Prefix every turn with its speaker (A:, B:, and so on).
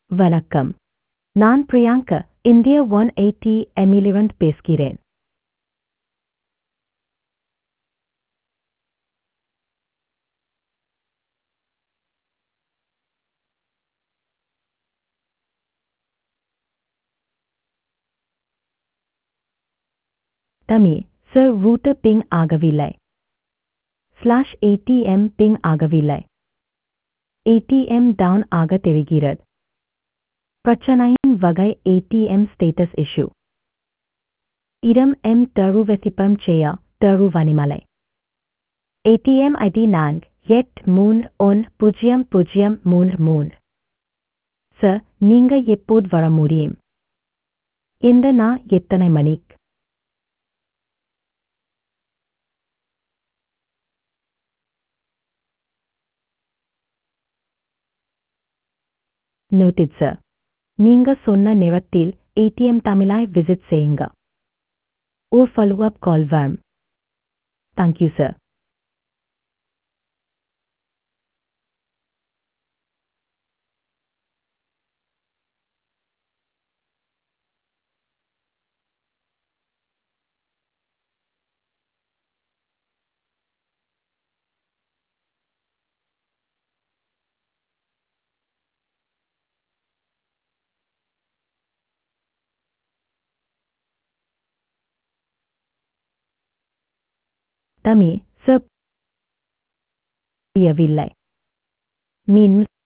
A: வணக்கம் நான் Priyanka India one eighty எம்மிலிருந்து பேசுகிறேன் தமி சார் ரூட்டர் பிங் ஆகவில்லை ஸ்லாஷ் ஏடிஎம் பிங் ஆகவில்லை ஏடிஎம் டவுன் ஆக தெரிகிறது பிரச்சனையின் வகை ஏடிஎம் ஸ்டேட்டஸ் இஷ்யூ இடம் எம் தருவசிப்பம் செய்ய தருவனிமலை ஏடிஎம் ஐடி நான்கு எட் மூன்று ஒன் பூஜ்ஜியம் பூஜ்ஜியம் மூன்று மூன்று சார் நீங்க எப்போது வர முடியும் இந்த நான் எத்தனை மணிக்கு நோட்டட் சார் நீங்க சொன்ன நேரத்தில் ஏடிஎம் தமிழாய் விசிட் செய்யுங்க ஒரு ஃபாலோ அப் கால் வரும் தேங்க்யூ சார் தமிழ் சார் புரியவில்லை மீன்